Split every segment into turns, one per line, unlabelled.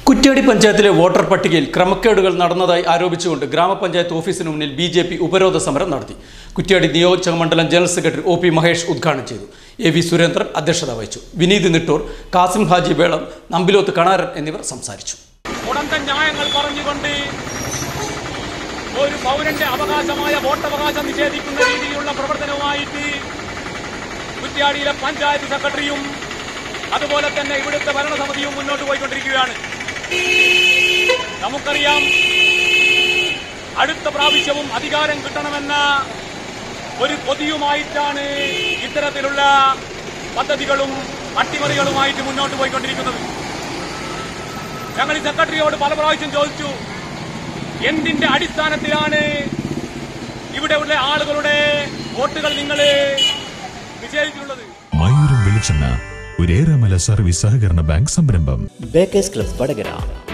കുറ്റ്യാടി പഞ്ചായത്തിലെ വോട്ടർ പട്ടികയിൽ ക്രമക്കേടുകൾ നടന്നതായി ആരോപിച്ചുകൊണ്ട് ഗ്രാമപഞ്ചായത്ത് ഓഫീസിന് മുന്നിൽ ബി ജെ പി ഉപരോധ സമരം നടത്തി കുറ്റ്യാടി നിയോജക മണ്ഡലം general secretary O P Mahesh ഉദ്ഘാടനം ചെയ്തു എ വി സുരേന്ദ്രൻ അധ്യക്ഷത വഹിച്ചു വിനീത് നിട്ടൂർ കാസിം ഹാജി വേളം നമ്പിലോത്ത് കണാരൻ എന്നിവർ സംസാരിച്ചു
ഉടന്ത ന്യായങ്ങൾ പറഞ്ഞുകൊണ്ട് ഒരു പൗരന്റെ അവകാശമായ വോട്ടവകാശം നിഷേധിക്കുന്ന രീതിയിലുള്ള പ്രവർത്തനവുമായിട്ട് കുറ്റ്യാടിയിലെ പഞ്ചായത്ത് സെക്രട്ടറിയും അതുപോലെ തന്നെ ഇവിടുത്തെ ഭരണസമിതിയും മുന്നോട്ട് പോയിക്കൊണ്ടിരിക്കുകയാണ് നമുക്കറിയാം അടുത്ത പ്രാവശ്യവും അധികാരം കിട്ടണമെന്ന ഒരു കൊതിയുമായിട്ടാണ് ഇത്തരത്തിലുള്ള പദ്ധതികളും അട്ടിമറികളുമായിട്ട് മുന്നോട്ട് പോയിക്കൊണ്ടിരിക്കുന്നത് ഞങ്ങൾ ഈ സെക്രട്ടറിയോട് പല പ്രാവശ്യം ചോദിച്ചു എന്തിന്റെ അടിസ്ഥാനത്തിലാണ് ഇവിടെയുള്ള ആളുകളുടെ വോട്ടുകൾ നിങ്ങൾ നിഷേധിച്ചിട്ടുള്ളത്
മയൂരം വെളിച്ചെണ്ണ ഒരേറെമല സർവീസ് സഹകരണ ബാങ്ക് സംരംഭം
ബേക്കേഴ്സ് ക്ലബ് വടകര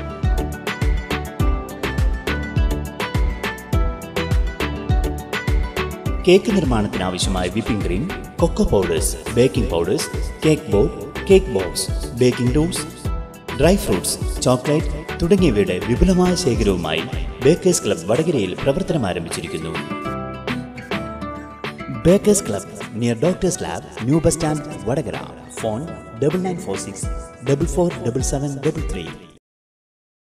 കേക്ക് നിർമ്മാണത്തിന് ആവശ്യമായ whipping cream cocoa powders baking powders cake board cake box baking tools dry fruits chocolate തുടങ്ങിയവയുടെ വിപുലമായ ശേഖരവുമായി ബേക്കേഴ്സ് ക്ലബ് വടകരയിൽ പ്രവർത്തനം ആരംഭിച്ചിരിക്കുന്നു bakers club near doctors lab new bus stand Vadakara phone double nine four six double four double seven double three